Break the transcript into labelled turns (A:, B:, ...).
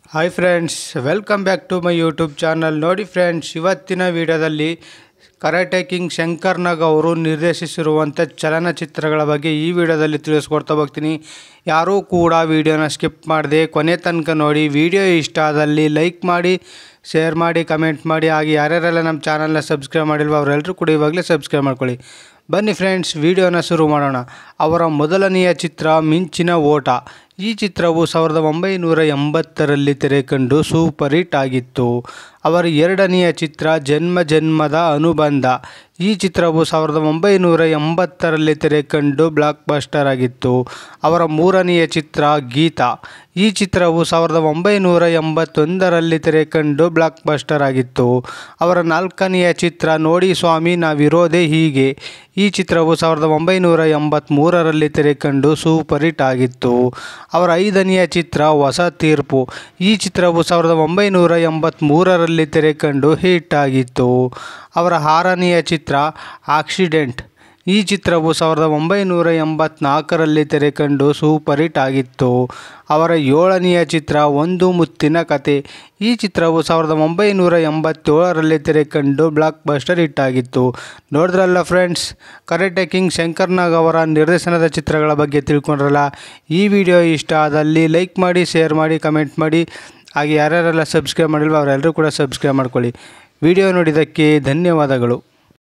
A: hi friends welcome back to my YouTube channel ನೋಡಿ friends ಇವತ್ತಿನ ವಿಡಿಯೋದಲ್ಲಿ ಕರಾಟೆ ಕಿಂಗ್ ಶಂಕರ್ ನಾಗ್ ಅವರು ನಿರ್ದೇಶಿಸಿರುವಂಥ ಚಲನಚಿತ್ರಗಳ ಬಗ್ಗೆ ಈ ವಿಡಿಯೋದಲ್ಲಿ ತಿಳಿಸ್ಕೊಡ್ತಾ ಹೋಗ್ತೀನಿ ಯಾರೂ ಕೂಡ ವಿಡಿಯೋನ ಸ್ಕಿಪ್ ಮಾಡದೆ ಕೊನೆ ತನಕ ನೋಡಿ ವಿಡಿಯೋ ಇಷ್ಟ ಆದಲ್ಲಿ ಲೈಕ್ ಮಾಡಿ ಶೇರ್ ಮಾಡಿ ಕಮೆಂಟ್ ಮಾಡಿ ಹಾಗೆ ಯಾರ್ಯಾರೆಲ್ಲ ನಮ್ಮ ಚಾನಲ್ನ ಸಬ್ಸ್ಕ್ರೈಬ್ ಮಾಡಿಲ್ವೋ ಅವರೆಲ್ಲರೂ ಕೂಡ ಇವಾಗಲೇ ಸಬ್ಸ್ಕ್ರೈಬ್ ಮಾಡ್ಕೊಳ್ಳಿ ಬನ್ನಿ ಫ್ರೆಂಡ್ಸ್ ವಿಡಿಯೋನ ಶುರು ಮಾಡೋಣ ಅವರ ಮೊದಲನೆಯ ಚಿತ್ರ ಮಿಂಚಿನ ಓಟ ಈ ಚಿತ್ರವು ಸಾವಿರದ ಒಂಬೈನೂರ ಎಂಬತ್ತರಲ್ಲಿ ತೆರೆಕಂಡು ಸೂಪರ್ ಹಿಟ್ ಆಗಿತ್ತು ಅವರ ಎರಡನೆಯ ಚಿತ್ರ ಜನ್ಮ ಜನ್ಮದ ಅನುಬಂಧ ಈ ಚಿತ್ರವು ಸಾವಿರದ ಒಂಬೈನೂರ ಎಂಬತ್ತರಲ್ಲಿ ತೆರೆಕಂಡು ಬ್ಲಾಕ್ ಬಸ್ಟರ್ ಆಗಿತ್ತು ಅವರ ಮೂರನೆಯ ಚಿತ್ರ ಗೀತಾ ಈ ಚಿತ್ರವು ಸಾವಿರದ ಒಂಬೈನೂರ ಎಂಬತ್ತೊಂದರಲ್ಲಿ ತೆರೆಕಂಡು ಬ್ಲಾಕ್ ಬಸ್ಟರ್ ಆಗಿತ್ತು ಅವರ ನಾಲ್ಕನೆಯ ಚಿತ್ರ ನೋಡಿ ಸ್ವಾಮಿ ನಾವಿರೋದೇ ಹೀಗೆ ಈ ಚಿತ್ರವು ಸಾವಿರದ ಒಂಬೈನೂರ ಎಂಬತ್ತ್ಮೂರರಲ್ಲಿ ತೆರೆಕಂಡು ಸೂಪರ್ ಹಿಟ್ ಆಗಿತ್ತು ಅವರ ಐದನೆಯ ಚಿತ್ರ ಹೊಸ ತೀರ್ಪು ಈ ಚಿತ್ರವು ಸಾವಿರದ ಒಂಬೈನೂರ ಎಂಬತ್ತ್ಮೂರರಲ್ಲಿ ತೆರೆಕಂಡು ಹಿಟ್ ಆಗಿತ್ತು ಅವರ ಆರನೆಯ ಚಿತ್ರ ಆಕ್ಸಿಡೆಂಟ್ ಈ ಚಿತ್ರವು ಸಾವಿರದ ಒಂಬೈನೂರ ಎಂಬತ್ನಾಲ್ಕರಲ್ಲಿ ತೆರೆಕಂಡು ಸೂಪರ್ ಹಿಟ್ ಆಗಿತ್ತು ಅವರ ಏಳನೆಯ ಚಿತ್ರ ಒಂದು ಮುತ್ತಿನ ಕತೆ ಈ ಚಿತ್ರವು ಸಾವಿರದ ಒಂಬೈನೂರ ಎಂಬತ್ತೇಳರಲ್ಲಿ ತೆರೆಕಂಡು ಬ್ಲಾಕ್ ಬಸ್ಟರ್ ಹಿಟ್ ಆಗಿತ್ತು ನೋಡಿದ್ರಲ್ಲ friends correct King Shankar Nag ಅವರ ನಿರ್ದೇಶನದ ಚಿತ್ರಗಳ ಬಗ್ಗೆ ತಿಳ್ಕೊಂಡ್ರಲ್ಲ ಈ ವಿಡಿಯೋ ಇಷ್ಟ ಆದಲ್ಲಿ ಲೈಕ್ ಮಾಡಿ ಶೇರ್ ಮಾಡಿ ಕಮೆಂಟ್ ಮಾಡಿ ಹಾಗೆ ಯಾರ್ಯಾರೆಲ್ಲ ಸಬ್ಸ್ಕ್ರೈಬ್ ಮಾಡಿಲ್ವೋ ಅವರೆಲ್ಲರೂ ಕೂಡ ಸಬ್ಸ್ಕ್ರೈಬ್ ಮಾಡ್ಕೊಳ್ಳಿ ವಿಡಿಯೋ ನೋಡಿದ್ದಕ್ಕೆ ಧನ್ಯವಾದಗಳು